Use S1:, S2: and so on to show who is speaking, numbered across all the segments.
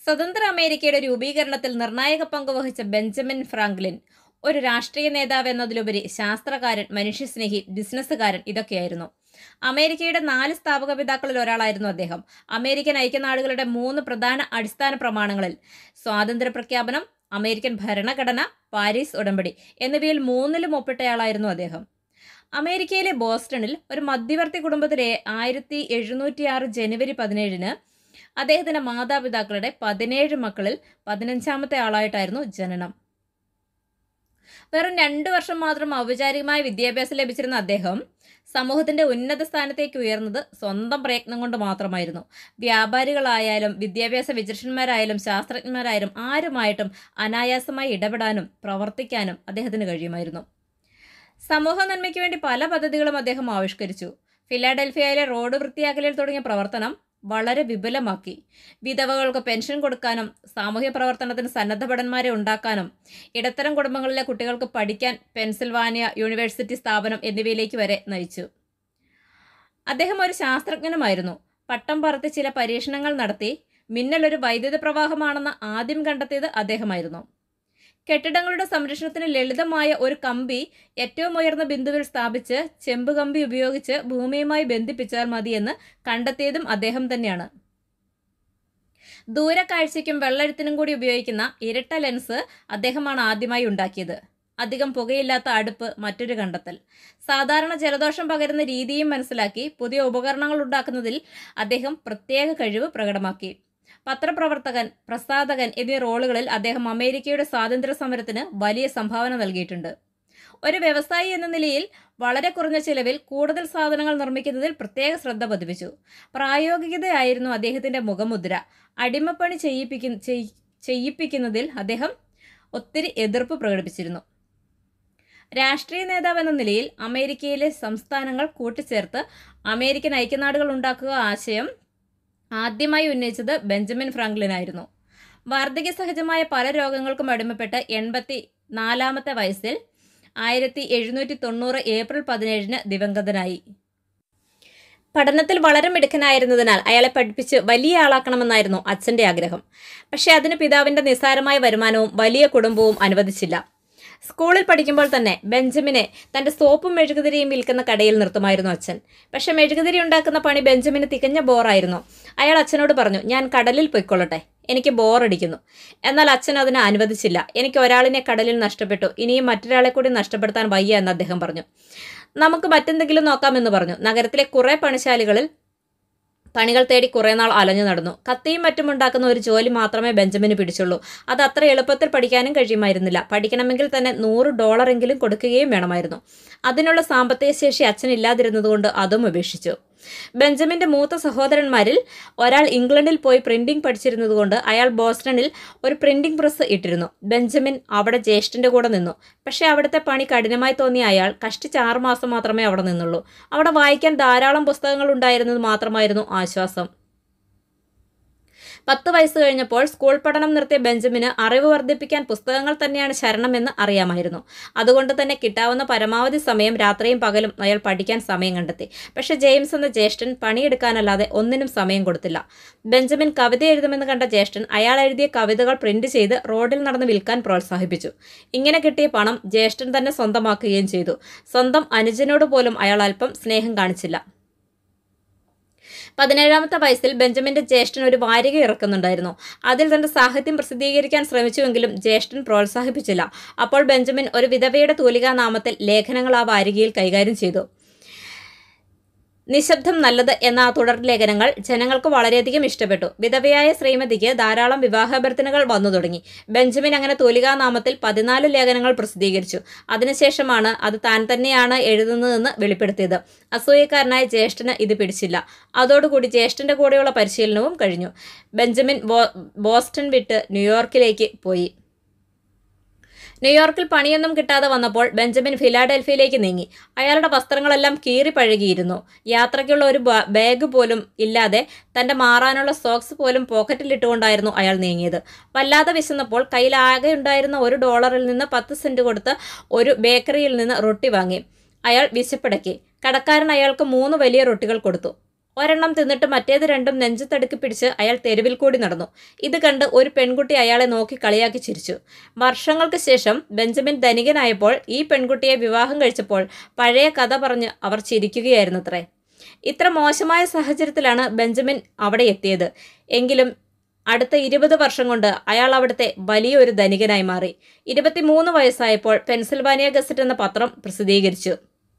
S1: സ്വതന്ത്ര അമേരിക്കയുടെ രൂപീകരണത്തിൽ നിർണായക പങ്ക് വഹിച്ച ബെഞ്ചമിൻ ഫ്രാങ്ക്ലിൻ ഒരു രാഷ്ട്രീയ നേതാവ് എന്നതിലുപരി ശാസ്ത്രകാരൻ മനുഷ്യസ്നേഹി ബിസിനസ്സുകാരൻ ഇതൊക്കെയായിരുന്നു അമേരിക്കയുടെ നാല് സ്ഥാപക പിതാക്കളിൽ ഒരാളായിരുന്നു അദ്ദേഹം അമേരിക്കൻ ഐക്യനാടുകളുടെ മൂന്ന് പ്രധാന അടിസ്ഥാന പ്രമാണങ്ങളിൽ സ്വാതന്ത്ര്യ പ്രഖ്യാപനം അമേരിക്കൻ ഭരണഘടന പാരീസ് ഉടമ്പടി എന്നിവയിൽ മൂന്നിലും ഒപ്പിട്ടയാളായിരുന്നു അദ്ദേഹം അമേരിക്കയിലെ ബോസ്റ്റണിൽ ഒരു മധ്യവർത്തി കുടുംബത്തിലെ ആയിരത്തി എഴുന്നൂറ്റി ആറ് ജനുവരി പതിനേഴിന് അദ്ദേഹത്തിന്റെ മാതാപിതാക്കളുടെ പതിനേഴ് മക്കളിൽ പതിനഞ്ചാമത്തെ ആളായിട്ടായിരുന്നു ജനനം വെറും രണ്ടു വർഷം മാത്രം ഔപചാരികമായ വിദ്യാഭ്യാസം ലഭിച്ചിരുന്ന അദ്ദേഹം സമൂഹത്തിന്റെ ഉന്നത സ്ഥാനത്തേക്ക് ഉയർന്നത് സ്വന്തം പ്രയത്നം കൊണ്ട് മാത്രമായിരുന്നു വ്യാപാരികളായാലും വിദ്യാഭ്യാസ വിചക്ഷണന്മാരായാലും ശാസ്ത്രജ്ഞന്മാരായാലും ആരുമായിട്ടും അനായാസമായി ഇടപെടാനും പ്രവർത്തിക്കാനും അദ്ദേഹത്തിന് കഴിയുമായിരുന്നു സമൂഹ നന്മയ്ക്ക് വേണ്ടി പല പദ്ധതികളും അദ്ദേഹം ആവിഷ്കരിച്ചു ഫിലാഡൽഫിയയിലെ റോഡ് വൃത്തിയാക്കലിൽ തുടങ്ങിയ പ്രവർത്തനം വളരെ വിപുലമാക്കി വിധവകൾക്ക് പെൻഷൻ കൊടുക്കാനും സാമൂഹ്യ പ്രവർത്തനത്തിന് സന്നദ്ധ ഭടന്മാരെ ഉണ്ടാക്കാനും ഇടത്തരം കുടുംബങ്ങളിലെ കുട്ടികൾക്ക് പഠിക്കാൻ പെൻസിൽവാനിയ യൂണിവേഴ്സിറ്റി സ്ഥാപനം എന്നിവയിലേക്ക് വരെ നയിച്ചു അദ്ദേഹം ഒരു ശാസ്ത്രജ്ഞനുമായിരുന്നു പട്ടം പറത്തി ചില പരീക്ഷണങ്ങൾ നടത്തി മിന്നൽ ഒരു വൈദ്യുത പ്രവാഹമാണെന്ന് ആദ്യം കണ്ടെത്തിയത് അദ്ദേഹമായിരുന്നു കെട്ടിടങ്ങളുടെ സംരക്ഷണത്തിന് ലളിതമായ ഒരു കമ്പി ഏറ്റവും ഉയർന്ന ബിന്ദുവിൽ സ്ഥാപിച്ച് ചെമ്പ് കമ്പി ഉപയോഗിച്ച് ഭൂമിയുമായി ബന്ധിപ്പിച്ചാൽ മതിയെന്ന് കണ്ടെത്തിയതും അദ്ദേഹം തന്നെയാണ് ദൂരക്കാഴ്ചയ്ക്കും വെള്ളെഴുത്തിനും കൂടി ഉപയോഗിക്കുന്ന ഇരട്ട ലെൻസ് അദ്ദേഹമാണ് ആദ്യമായി ഉണ്ടാക്കിയത് അധികം പുകയില്ലാത്ത അടുപ്പ് മറ്റൊരു കണ്ടെത്തൽ സാധാരണ ജലദോഷം പകരുന്ന രീതിയും മനസ്സിലാക്കി പുതിയ ഉപകരണങ്ങൾ ഉണ്ടാക്കുന്നതിൽ അദ്ദേഹം പ്രത്യേക കഴിവ് പ്രകടമാക്കി പത്രപ്രവർത്തകൻ പ്രസാധകൻ എന്നീ റോളുകളിൽ അദ്ദേഹം അമേരിക്കയുടെ സ്വാതന്ത്ര്യ സമരത്തിന് വലിയ സംഭാവന നൽകിയിട്ടുണ്ട് ഒരു വ്യവസായി എന്ന നിലയിൽ വളരെ കുറഞ്ഞ ചിലവിൽ കൂടുതൽ സാധനങ്ങൾ നിർമ്മിക്കുന്നതിൽ പ്രത്യേക ശ്രദ്ധ പതിപ്പിച്ചു പ്രായോഗികതയായിരുന്നു അദ്ദേഹത്തിന്റെ മുഖമുദ്ര അടിമപ്പണി ചെയ്യിപ്പിക്കു ചെയ്- ചെയ്യിപ്പിക്കുന്നതിൽ അദ്ദേഹം ഒത്തിരി എതിർപ്പ് പ്രകടിപ്പിച്ചിരുന്നു രാഷ്ട്രീയ നേതാവ് എന്ന നിലയിൽ അമേരിക്കയിലെ സംസ്ഥാനങ്ങൾ കൂട്ടിച്ചേർത്ത് അമേരിക്കൻ ഐക്യനാടുകൾ ഉണ്ടാക്കുക ആശയം ആദ്യമായി ഉന്നയിച്ചത് ബെഞ്ചമിൻ ഫ്രാങ്ക്ലിൻ ആയിരുന്നു വാർദ്ധക്യ സഹജമായ പല രോഗങ്ങൾക്കും അടിമപ്പെട്ട് എൺപത്തി നാലാമത്തെ വയസ്സിൽ ആയിരത്തി എഴുന്നൂറ്റി തൊണ്ണൂറ് ഏപ്രിൽ പതിനേഴിന് ദിവംഗതനായി പഠനത്തിൽ വളരെ മിടുക്കനായിരുന്നതിനാൽ അയാളെ പഠിപ്പിച്ച് വലിയ ആളാക്കണമെന്നായിരുന്നു അച്ഛന്റെ ആഗ്രഹം പക്ഷേ അതിന് പിതാവിന്റെ നിസ്സാരമായ വരുമാനവും വലിയ കുടുംബവും അനുവദിച്ചില്ല സ്കൂളിൽ പഠിക്കുമ്പോൾ തന്നെ ബെഞ്ചമിനെ തന്റെ സോപ്പും മെഴുകുതിരിയും വിൽക്കുന്ന കടയിൽ നിർത്തുമായിരുന്നു അച്ഛൻ പക്ഷെ മെഴുകുതിരി ഉണ്ടാക്കുന്ന പണി ബെഞ്ചമിന് തികഞ്ഞ ബോറായിരുന്നു അയാൾ അച്ഛനോട് പറഞ്ഞു ഞാൻ കടലിൽ പൊയ്ക്കൊള്ളട്ടെ എനിക്ക് ബോറടിക്കുന്നു എന്നാൽ അച്ഛൻ അതിന് അനുവദിച്ചില്ല എനിക്ക് ഒരാളിനെ കടലിൽ നഷ്ടപ്പെട്ടു ഇനിയും മറ്റൊരാളെ കൂടി നഷ്ടപ്പെടുത്താൻ വയ്യ എന്ന് അദ്ദേഹം പറഞ്ഞു നമുക്ക് മറ്റെന്തെങ്കിലും നോക്കാമെന്ന് പറഞ്ഞു നഗരത്തിലെ കുറേ പണിശാലികളിൽ പണികൾ തേടി കുറേ നാൾ അലഞ്ഞു നടന്നു കത്തിയും മറ്റും ഉണ്ടാക്കുന്ന ഒരു ജോലി മാത്രമേ ബെഞ്ചമിന് പിടിച്ചുള്ളൂ അത് അത്ര എളുപ്പത്തിൽ പഠിക്കാനും കഴിയുമായിരുന്നില്ല പഠിക്കണമെങ്കിൽ തന്നെ നൂറ് ഡോളറെങ്കിലും കൊടുക്കുകയും വേണമായിരുന്നു അതിനുള്ള സാമ്പത്തിക ശേഷി അച്ഛനില്ലാതിരുന്നതുകൊണ്ട് അതും ഉപേക്ഷിച്ചു ബെഞ്ചമിന്റെ മൂത്ത സഹോദരന്മാരിൽ ഒരാൾ ഇംഗ്ലണ്ടിൽ പോയി പ്രിന്റിംഗ് പഠിച്ചിരുന്നതുകൊണ്ട് അയാൾ ബോസ്റ്റണിൽ ഒരു പ്രിന്റിംഗ് പ്രസ് ഇട്ടിരുന്നു ബെഞ്ചമിൻ അവിടെ ജ്യേഷ്ഠന്റെ കൂടെ നിന്നു പക്ഷേ അവിടുത്തെ പണി കഠിനമായി തോന്നിയ അയാൾ കഷ്ടിച്ച് ആറ് മാസം മാത്രമേ അവിടെ നിന്നുള്ളൂ അവിടെ വായിക്കാൻ ധാരാളം പുസ്തകങ്ങൾ ഉണ്ടായിരുന്നത് മാത്രമായിരുന്നു ആശ്വാസം പത്ത് വയസ്സ് കഴിഞ്ഞപ്പോൾ സ്കൂൾ പഠനം നിർത്തിയ ബെഞ്ചമിന് അറിവ് വർദ്ധിപ്പിക്കാൻ പുസ്തകങ്ങൾ തന്നെയാണ് ശരണമെന്ന് അറിയാമായിരുന്നു അതുകൊണ്ട് തന്നെ കിട്ടാവുന്ന പരമാവധി സമയം രാത്രിയും പകലും അയാൾ പഠിക്കാൻ സമയം കണ്ടെത്തി പക്ഷെ ജെയിംസ് എന്ന ജ്യേഷ്ഠൻ പണിയെടുക്കാനല്ലാതെ ഒന്നിനും സമയം കൊടുത്തില്ല ബെഞ്ചമിൻ കവിത എഴുതുമെന്ന് കണ്ട ജ്യേഷ്ഠൻ അയാൾ എഴുതിയ കവിതകൾ പ്രിന്റ് ചെയ്ത് റോഡിൽ നടന്ന് വിൽക്കാൻ പ്രോത്സാഹിപ്പിച്ചു ഇങ്ങനെ കിട്ടിയ പണം ജ്യേഷ്ഠൻ തന്നെ സ്വന്തമാക്കുകയും ചെയ്തു സ്വന്തം അനുജനോട് പോലും അയാൾ അല്പം സ്നേഹം കാണിച്ചില്ല പതിനേഴാമത്തെ വയസ്സിൽ ബെഞ്ചമിന്റെ ജ്യേഷ്ഠൻ ഒരു വാരിക ഇറക്കുന്നുണ്ടായിരുന്നു അതിൽ തന്റെ സാഹിത്യം പ്രസിദ്ധീകരിക്കാൻ ശ്രമിച്ചുവെങ്കിലും ജ്യേഷ്ഠൻ പ്രോത്സാഹിപ്പിച്ചില്ല അപ്പോൾ ബെഞ്ചമിൻ ഒരു വിധവയുടെ തൂലികാ നാമത്തിൽ ലേഖനങ്ങൾ ആ വാരികയിൽ കൈകാര്യം ചെയ്തു നിശബ്ദം നല്ലത് എന്ന ആ തുടർ ലേഖനങ്ങൾ ജനങ്ങൾക്ക് വളരെയധികം ഇഷ്ടപ്പെട്ടു വിധവയായ ശ്രീമതിക്ക് ധാരാളം വിവാഹാഭ്യർത്ഥനകൾ വന്നു തുടങ്ങി ബെഞ്ചമിൻ അങ്ങനെ തൂലികാ നാമത്തിൽ പതിനാല് ലേഖനങ്ങൾ പ്രസിദ്ധീകരിച്ചു അതിനുശേഷമാണ് അത് താൻ തന്നെയാണ് എഴുതുന്നതെന്ന് വെളിപ്പെടുത്തിയത് അസൂയക്കാരനായ ജ്യേഷ്ഠന് ഇത് പിടിച്ചില്ല അതോടുകൂടി ജ്യേഷ്ഠന്റെ കൂടെയുള്ള പരിശീലനവും കഴിഞ്ഞു ബെഞ്ചമിൻ ബോ ബോസ്റ്റൺ വിട്ട് ന്യൂയോർക്കിലേക്ക് പോയി ന്യൂയോർക്കിൽ പണിയൊന്നും കിട്ടാതെ വന്നപ്പോൾ ബെഞ്ചമിൻ ഫിലാഡൽഫിയയിലേക്ക് നീങ്ങി അയാളുടെ വസ്ത്രങ്ങളെല്ലാം കീറി പഴകിയിരുന്നു യാത്രയ്ക്കുള്ള ഒരു ബാ- ബാഗ് പോലും ഇല്ലാതെ തന്റെ മാറാനുള്ള സോക്സ് പോലും പോക്കറ്റിലിട്ടുകൊണ്ടായിരുന്നു അയാൾ നീങ്ങിയത് വല്ലാതെ വിശന്നപ്പോൾ കയ്യിലാകെ ഉണ്ടായിരുന്ന ഒരു ഡോളറിൽ നിന്ന് പത്ത് സെന്റ് കൊടുത്ത് ഒരു ബേക്കറിയിൽ നിന്ന് റൊട്ടി വാങ്ങി അയാൾ വിശപ്പടക്കി കടക്കാരൻ അയാൾക്ക് മൂന്ന് വലിയ റൊട്ടികൾ കൊടുത്തു ഒരെണ്ണം തിന്നിട്ട് മറ്റേത് രണ്ടും നെഞ്ചത്തടുക്കി പിടിച്ച് അയാൾ തെരുവിൽ കൂടി നടന്നു ഇത് കണ്ട് ഒരു പെൺകുട്ടി അയാളെ നോക്കി കളിയാക്കി ചിരിച്ചു വർഷങ്ങൾക്ക് ശേഷം ബെഞ്ചമിൻ ധനികനായപ്പോൾ ഈ പെൺകുട്ടിയെ വിവാഹം കഴിച്ചപ്പോൾ പഴയ കഥ പറഞ്ഞ് അവർ ചിരിക്കുകയായിരുന്നത്രേ ഇത്ര മോശമായ സാഹചര്യത്തിലാണ് ബെഞ്ചമിൻ അവിടെ എത്തിയത് എങ്കിലും അടുത്ത ഇരുപത് വർഷം കൊണ്ട് അയാൾ അവിടുത്തെ വലിയൊരു ധനികനായി മാറി ഇരുപത്തിമൂന്ന് വയസ്സായപ്പോൾ പെൻസിൽവാനിയ ഗസറ്റ് എന്ന പത്രം പ്രസിദ്ധീകരിച്ചു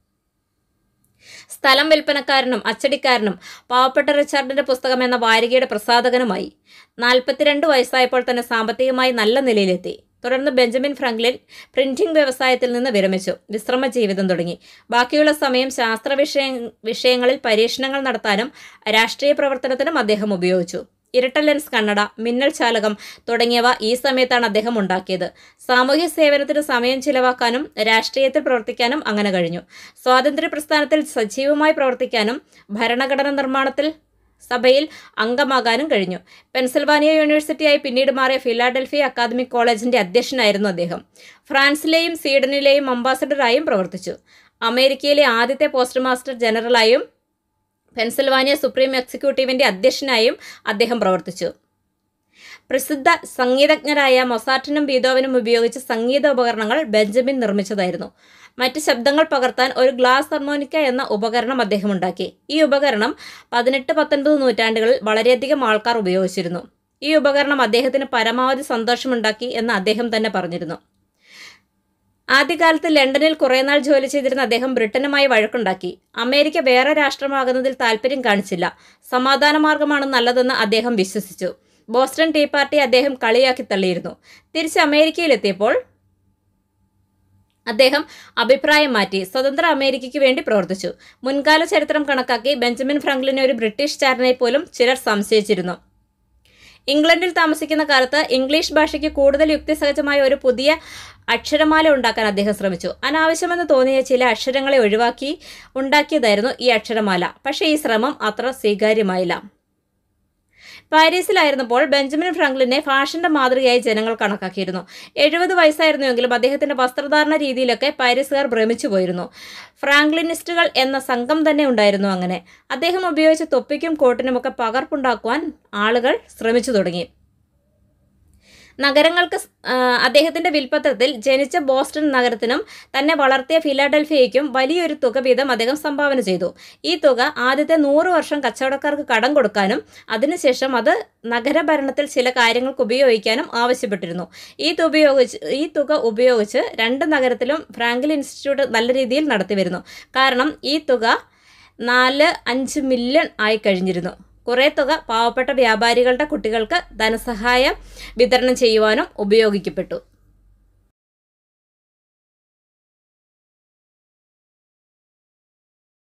S1: സ്ഥലം വിൽപ്പനക്കാരനും അച്ചടിക്കാരനും പാവപ്പെട്ട റിച്ചാർഡിന്റെ പുസ്തകം എന്ന വാരികയുടെ പ്രസാധകനുമായി നാൽപ്പത്തിരണ്ട് വയസ്സായപ്പോൾ തന്നെ സാമ്പത്തികമായി നല്ല നിലയിലെത്തി തുടർന്ന് ബെഞ്ചമിൻ ഫ്രാങ്ക്ലിൻ പ്രിന്റിംഗ് വ്യവസായത്തിൽ നിന്ന് വിരമിച്ചു വിശ്രമ ജീവിതം തുടങ്ങി ബാക്കിയുള്ള സമയം ശാസ്ത്ര വിഷയ വിഷയങ്ങളിൽ പരീക്ഷണങ്ങൾ നടത്താനും രാഷ്ട്രീയ പ്രവർത്തനത്തിനും അദ്ദേഹം ഉപയോഗിച്ചു ഇരട്ട ലെൻസ് കണ്ണട മിന്നൽ ചാലകം തുടങ്ങിയവ ഈ സമയത്താണ് അദ്ദേഹം ഉണ്ടാക്കിയത് സാമൂഹ്യ സേവനത്തിന് സമയം ചിലവാക്കാനും രാഷ്ട്രീയത്തിൽ പ്രവർത്തിക്കാനും അങ്ങനെ കഴിഞ്ഞു സ്വാതന്ത്ര്യ പ്രസ്ഥാനത്തിൽ സജീവമായി പ്രവർത്തിക്കാനും ഭരണഘടന നിർമ്മാണത്തിൽ സഭയിൽ അംഗമാകാനും കഴിഞ്ഞു പെൻസിൽവാനിയ യൂണിവേഴ്സിറ്റിയായി പിന്നീട് മാറിയ ഫിലാഡൽഫിയ അക്കാദമിക് കോളേജിന്റെ അധ്യക്ഷനായിരുന്നു അദ്ദേഹം ഫ്രാൻസിലെയും സ്വീഡനിലെയും അംബാസഡറായും പ്രവർത്തിച്ചു അമേരിക്കയിലെ ആദ്യത്തെ പോസ്റ്റ് മാസ്റ്റർ ജനറലായും പെൻസിൽവാനിയ സുപ്രീം എക്സിക്യൂട്ടീവിന്റെ അധ്യക്ഷനായും അദ്ദേഹം പ്രവർത്തിച്ചു പ്രസിദ്ധ സംഗീതജ്ഞരായ മൊസാറ്റിനും ബീതോവനും ഉപയോഗിച്ച സംഗീത ഉപകരണങ്ങൾ ബെഞ്ചമിൻ നിർമ്മിച്ചതായിരുന്നു മറ്റ് ശബ്ദങ്ങൾ പകർത്താൻ ഒരു ഗ്ലാസ് ഹാർമോണിക്ക എന്ന ഉപകരണം അദ്ദേഹം ഉണ്ടാക്കി ഈ ഉപകരണം പതിനെട്ട് പത്തൊൻപത് നൂറ്റാണ്ടുകളിൽ വളരെയധികം ആൾക്കാർ ഉപയോഗിച്ചിരുന്നു ഈ ഉപകരണം അദ്ദേഹത്തിന് പരമാവധി സന്തോഷമുണ്ടാക്കി എന്ന് അദ്ദേഹം തന്നെ പറഞ്ഞിരുന്നു ആദ്യകാലത്ത് ലണ്ടനിൽ കുറേ നാൾ ജോലി ചെയ്തിരുന്ന അദ്ദേഹം ബ്രിട്ടനുമായി വഴക്കുണ്ടാക്കി അമേരിക്ക വേറെ രാഷ്ട്രമാകുന്നതിൽ താല്പര്യം കാണിച്ചില്ല സമാധാന മാർഗമാണ് നല്ലതെന്ന് അദ്ദേഹം വിശ്വസിച്ചു ബോസ്റ്റൺ ടീ പാർട്ടി അദ്ദേഹം കളിയാക്കി തള്ളിയിരുന്നു തിരിച്ച് അമേരിക്കയിലെത്തിയപ്പോൾ അദ്ദേഹം അഭിപ്രായം മാറ്റി സ്വതന്ത്ര അമേരിക്കയ്ക്ക് വേണ്ടി പ്രവർത്തിച്ചു മുൻകാല ചരിത്രം കണക്കാക്കി ബെഞ്ചമിൻ ഫ്രാങ്ക്ലിനെ ഒരു ബ്രിട്ടീഷ് ചാരനെ പോലും ചിലർ സംശയിച്ചിരുന്നു ഇംഗ്ലണ്ടിൽ താമസിക്കുന്ന കാലത്ത് ഇംഗ്ലീഷ് ഭാഷയ്ക്ക് കൂടുതൽ യുക്തിസഹജമായ ഒരു പുതിയ അക്ഷരമാല ഉണ്ടാക്കാൻ അദ്ദേഹം ശ്രമിച്ചു അനാവശ്യമെന്ന് തോന്നിയ ചില അക്ഷരങ്ങളെ ഒഴിവാക്കി ഉണ്ടാക്കിയതായിരുന്നു ഈ അക്ഷരമാല പക്ഷേ ഈ ശ്രമം അത്ര സ്വീകാര്യമായില്ല പാരീസിലായിരുന്നപ്പോൾ ബെഞ്ചമിൻ ഫ്രാങ്ക്ലിനെ ഫാഷന്റെ മാതൃകയായി ജനങ്ങൾ കണക്കാക്കിയിരുന്നു എഴുപത് വയസ്സായിരുന്നുവെങ്കിലും അദ്ദേഹത്തിന്റെ വസ്ത്രധാരണ രീതിയിലൊക്കെ പാരീസുകാർ ഭ്രമിച്ചു പോയിരുന്നു ഫ്രാങ്ക്ലിനിസ്റ്റുകൾ എന്ന സംഘം തന്നെ ഉണ്ടായിരുന്നു അങ്ങനെ അദ്ദേഹം ഉപയോഗിച്ച തൊപ്പിക്കും കോട്ടിനുമൊക്കെ പകർപ്പുണ്ടാക്കുവാൻ ആളുകൾ ശ്രമിച്ചു തുടങ്ങി നഗരങ്ങൾക്ക് സ്- ആ, അദ്ദേഹത്തിന്റെ വിൽപ്പത്രത്തിൽ ജനിച്ച ബോസ്റ്റൺ നഗരത്തിനും തന്നെ വളർത്തിയ ഫിലാഡൽഫിയയ്ക്കും വലിയൊരു തുക വീതം അദ്ദേഹം സംഭാവന ചെയ്തു ഈ തുക ആദ്യത്തെ നൂറ് വർഷം കച്ചവടക്കാർക്ക് കടം കൊടുക്കാനും അതിനുശേഷം അത് നഗരഭരണത്തിൽ ചില കാര്യങ്ങൾക്ക് ഉപയോഗിക്കാനും ആവശ്യപ്പെട്ടിരുന്നു ഈ തുക ഉപയോഗിച്ച് ഈ തുക ഉപയോഗിച്ച് രണ്ട് നഗരത്തിലും ഫ്രാങ്കിൽ ഇൻസ്റ്റിറ്റ്യൂട്ട് നല്ല രീതിയിൽ നടത്തിവരുന്നു കാരണം ഈ തുക നാല് അഞ്ച് മില്യൺ ആയി കഴിഞ്ഞിരുന്നു കുറേ തുക പാവപ്പെട്ട വ്യാപാരികളുടെ കുട്ടികൾക്ക് ധനസഹായം വിതരണം ചെയ്യുവാനും ഉപയോഗിക്കപ്പെട്ടു